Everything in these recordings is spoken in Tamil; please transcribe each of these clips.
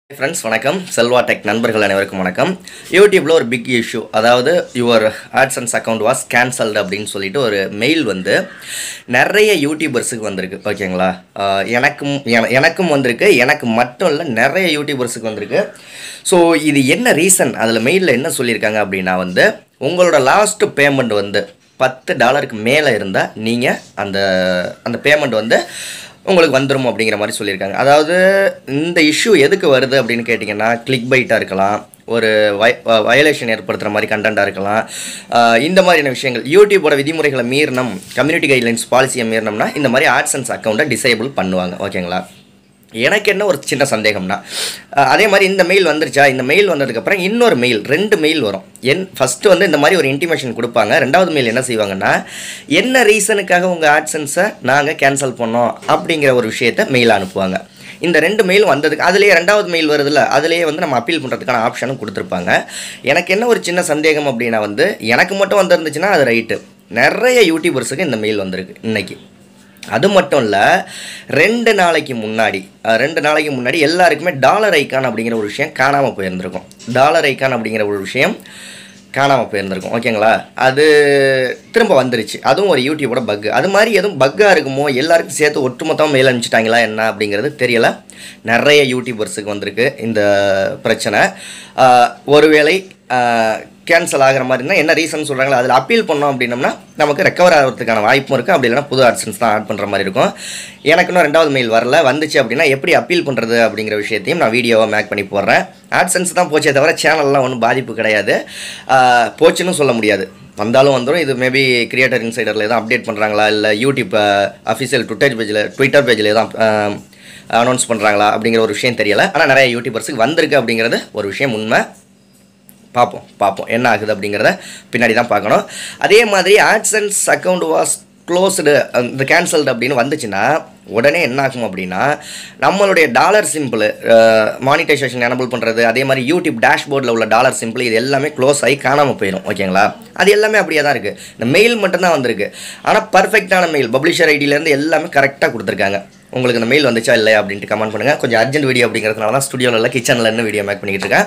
ஃப்ரெண்ட்ஸ் வணக்கம் செல்வா டெக் நண்பர்கள் அனைவருக்கும் வணக்கம் யூடியூப்பில் ஒரு பிக் இஷ்யூ அதாவது your AdSense account was cancelled அப்படின்னு சொல்லிட்டு ஒரு மெயில் வந்து நிறைய யூடியூபர்ஸுக்கு வந்திருக்கு ஓகேங்களா ஆஹ் எனக்கும் என- எனக்கும் வந்திருக்கு எனக்கு மட்டும் இல்லை நிறைய யூடியூபர்ஸுக்கு வந்திருக்கு ஸோ இது என்ன ரீசன் அதில் மெயிலில் என்ன சொல்லியிருக்காங்க அப்படின்னா வந்து உங்களோட லாஸ்ட் பேமெண்ட் வந்து பத்து டாலருக்கு மேலே இருந்தால் நீங்கள் அந்த அந்த பேமெண்ட் வந்து உங்களுக்கு வந்துடும் அப்படிங்கிற மாதிரி சொல்லியிருக்காங்க அதாவது இந்த இஷ்யூ எதுக்கு வருது அப்படின்னு கேட்டிங்கன்னா கிளிக் பைட்டாக இருக்கலாம் ஒரு வய வயலேஷன் ஏற்படுத்துகிற மாதிரி கண்டென்ட்டாக இருக்கலாம் ஆஹ் இந்த மாதிரியான விஷயங்கள் யூடியூபோட விதிமுறைகளை மீறினோம் கம்யூனிட்டி கைட்லைன்ஸ் பாலிசியை மீறினோம்னா இந்த மாதிரி ஆட்சன்ஸ் அக்கௌண்ட்டை டிசேபிள் பண்ணுவாங்க ஓகேங்களா எனக்கு என்ன ஒரு சின்ன சந்தேகம்னா அஹ் அதே மாதிரி இந்த மெயில் வந்துருச்சா இந்த மெயில் வந்ததுக்கப்புறம் இன்னொரு மெயில் ரெண்டு மெயில் வரும் என் ஃபஸ்ட்டு வந்து இந்த மாதிரி ஒரு இன்டிமேஷன் கொடுப்பாங்க ரெண்டாவது மெயில் என்ன செய்வாங்கன்னா என்ன ரீசனுக்காக உங்கள் ஆட்சன்ஸை நாங்கள் கேன்சல் பண்ணோம் அப்படிங்கிற ஒரு விஷயத்தை மெயில் அனுப்புவாங்க இந்த ரெண்டு மெயிலும் வந்ததுக்கு அதுலேயே ரெண்டாவது மெயில் வருதுல்ல அதுலேயே வந்து நம்ம அப்பீல் பண்ணுறதுக்கான ஆப்ஷனும் கொடுத்துருப்பாங்க எனக்கு என்ன ஒரு சின்ன சந்தேகம் அப்படின்னா வந்து எனக்கு மட்டும் வந்திருந்துச்சுன்னா அது ரைட்டு நிறைய யூடியூபர்ஸுக்கு இந்த மெயில் வந்திருக்கு இன்னைக்கு அது மட்டும் இல்லை ரெண்டு நாளைக்கு முன்னாடி அஹ், ரெண்டு நாளைக்கு முன்னாடி எல்லாருக்குமே டாலர் ஐக்கான் அப்படிங்கிற ஒரு விஷயம் காணாமல் போயிருந்திருக்கும் டாலர் ஐக்கான் அப்படிங்கிற ஒரு விஷயம் காணாமல் போயிருந்திருக்கும் ஓகேங்களா அது திரும்ப வந்துருச்சு அதுவும் ஒரு யூடியூபோட பக்கு அது மாதிரி எதுவும் பக்காக இருக்குமோ எல்லாருக்கும் சேர்த்து ஒட்டுமொத்தமாக மெயில் அனுப்பிச்சிட்டாங்களா என்ன அப்படிங்கிறது தெரியல நிறைய யூடியூபர்ஸுக்கு வந்திருக்கு இந்த பிரச்சனை ஆஹ், ஒருவேளை கேன்சல் ஆகிற மாதிரி இருந்தால் என்ன ரீசன் சொல்கிறாங்களோ அதில் அப்பீல் பண்ணோம் அப்படின்னம்னா நமக்கு ரெக்கவர் ஆகிறதுக்கான வாய்ப்பும் இருக்குது அப்படி இல்லைனா புது ஆட்சன்ஸ் தான் ஆட் பண்ணுற மாதிரி இருக்கும் எனக்கு இன்னும் ரெண்டாவது மெயில் வரல வந்துச்சு அப்படின்னா எப்படி அப்பீல் பண்ணுறது அப்படிங்கிற விஷயத்தையும் நான் வீடியோவை மேக் பண்ணி போடுறேன் ஆட்சன்ஸ் தான் போச்சே தவிர சேனல்லாம் ஒன்றும் பாதிப்பு கிடையாது ஆஹ், போச்சுன்னு சொல்ல முடியாது வந்தாலும் வந்துடும் இது மேபி கிரியேட்டர் இன்சைடரில் தான் அப்டேட் பண்ணுறாங்களா இல்லை யூடியூப் அஃபிஷியல் ட்விட்டர் பேஜில் ட்விட்டர் பேஜில் தான் அனௌன்ஸ் பண்ணுறாங்களா அப்படிங்கிற ஒரு விஷயம் தெரியலை ஆனால் நிறைய யூடியூபர்ஸுக்கு வந்திருக்கு அப்படிங்கிறது ஒரு விஷயம் உண்மை பார்ப்போம் பார்ப்போம் என்ன ஆகுது அப்படிங்கிறத பின்னாடி தான் பார்க்கணும் அதே மாதிரி ஆட்சன்ஸ் அக்கௌண்ட் வாஸ் க்ளோஸ்டு இந்த கேன்சல்டு அப்படின்னு வந்துச்சுன்னா உடனே என்ன ஆகும் அப்படின்னா நம்மளுடைய டாலர் சிம்பிள் மானிட்டைசேஷன் எனபிள் பண்ணுறது அதே மாதிரி யூடியூப் டேஷ்போர்டில் உள்ள டாலர் சிம்பிள் இது எல்லாமே க்ளோஸ் ஆகி காணாமல் போயிடும் ஓகேங்களா அது எல்லாமே அப்படியே தான் இருக்குது இந்த மெயில் மட்டும்தான் வந்திருக்கு ஆனால் பர்ஃபெக்டான மெயில் பப்ளிஷர் ஐடியிலேருந்து எல்லாமே கரெக்டாக கொடுத்துருக்காங்க உங்களுக்கு இந்த மெயில் வந்துச்சா இல்லையா அப்படின்ட்டு கமெண்ட் பண்ணுங்கள் கொஞ்சம் அர்ஜென்ட் வீடியோ அப்படிங்கிறதுனால தான் ஸ்டுடியோவில் இல்லை கிச்சனில் இருந்து வீடியோ மேக் பண்ணிக்கிட்டு இருக்கேன்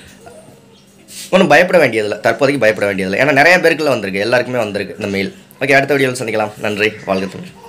ஒன்றும் பயப்பட வேண்டியதில்லை தற்போதைக்கு பயப்பட வேண்டியதில்லை ஏன்னா நிறைய பேருக்குள்ள வந்திருக்கு எல்லாருக்குமே வந்திருக்கு இந்த மெயில் ஓகே அடுத்த வீடியோவில் சந்திக்கலாம் நன்றி வாழ்க தமிழ்